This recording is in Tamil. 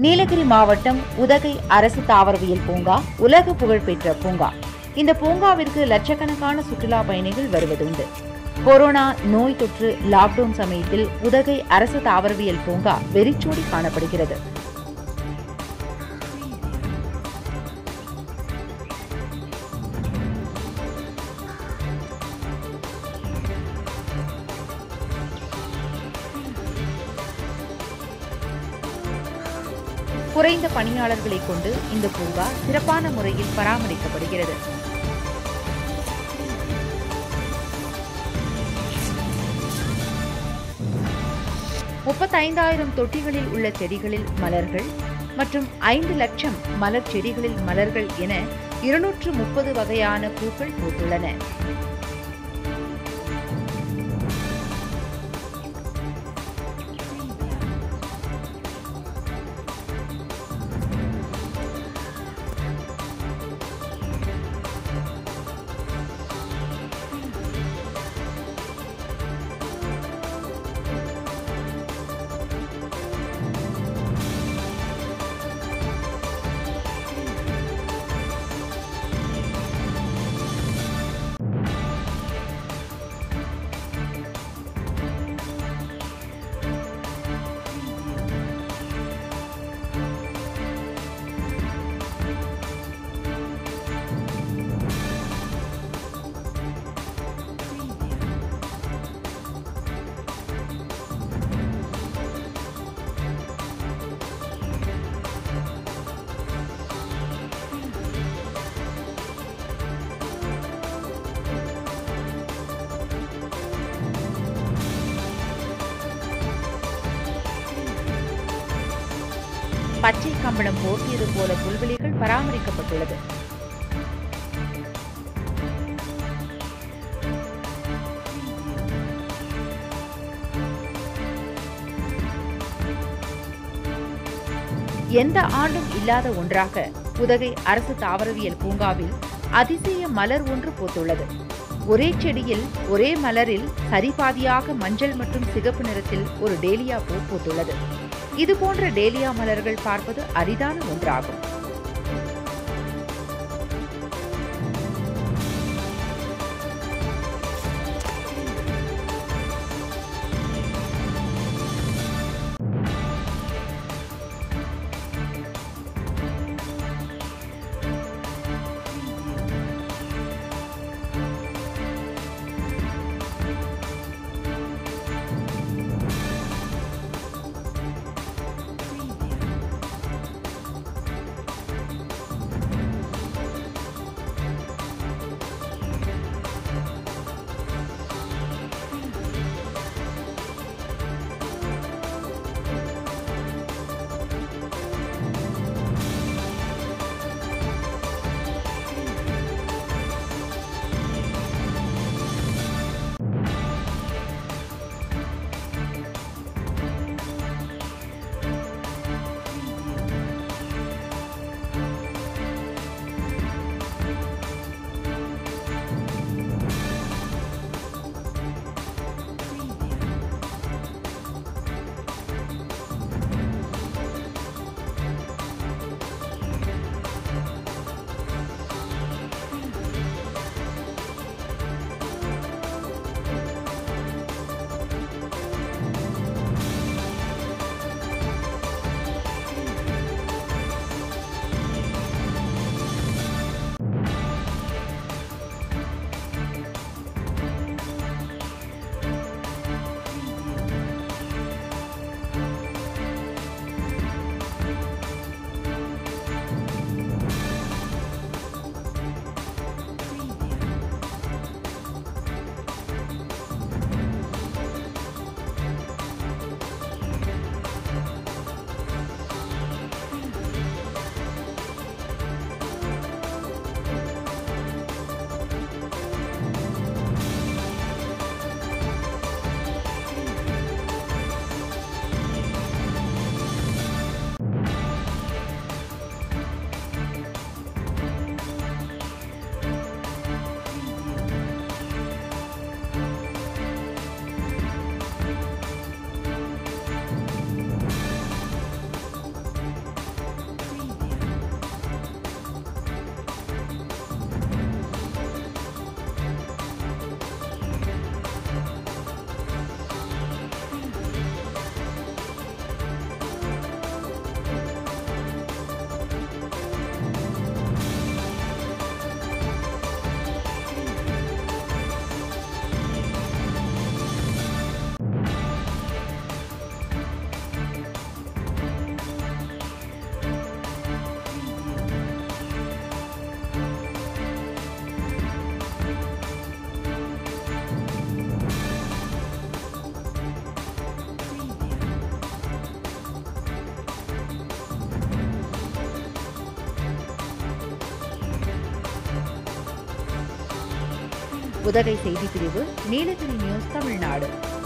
நீலகிரி மாவட்டம் உதகை அரசு தாவரவியல் பூங்கா உலக புகழ்பெற்ற பூங்கா இந்த பூங்காவிற்கு லட்சக்கணக்கான சுற்றுலா பயணிகள் வருவதுண்டு கொரோனா நோய் தொற்று லாக்டவுன் சமயத்தில் உதகை அரசு தாவரவியல் பூங்கா வெறிச்சோடி காணப்படுகிறது குறைந்த பணியாளர்களை கொண்டு இந்த பூங்கா சிறப்பான முறையில் பராமரிக்கப்படுகிறது முப்பத்தைந்தாயிரம் தொட்டிகளில் உள்ள செடிகளில் மலர்கள் மற்றும் ஐந்து லட்சம் மலர் செடிகளில் மலர்கள் என இருநூற்று முப்பது வகையான பூக்கள் பூத்துள்ளன பச்சை கம்பளம் போர்த்தியது போல புல்வெளிகள் பராமரிக்கப்பட்டுள்ளது எந்த ஆண்டும் இல்லாத ஒன்றாக உதகை அரசு தாவரவியல் பூங்காவில் அதிசய மலர் ஒன்று பூத்துள்ளது ஒரே செடியில் ஒரே மலரில் சரிபாதியாக மஞ்சள் மற்றும் சிகப்பு நிறத்தில் ஒரு டேலியா பூ பூத்துள்ளது இது போன்ற டேலியா மலர்கள் பார்ப்பது அரிதான ஒன்றாகும் உதகை செய்திப்பிரிவு நீலகிரி நியூஸ் தமிழ்நாடு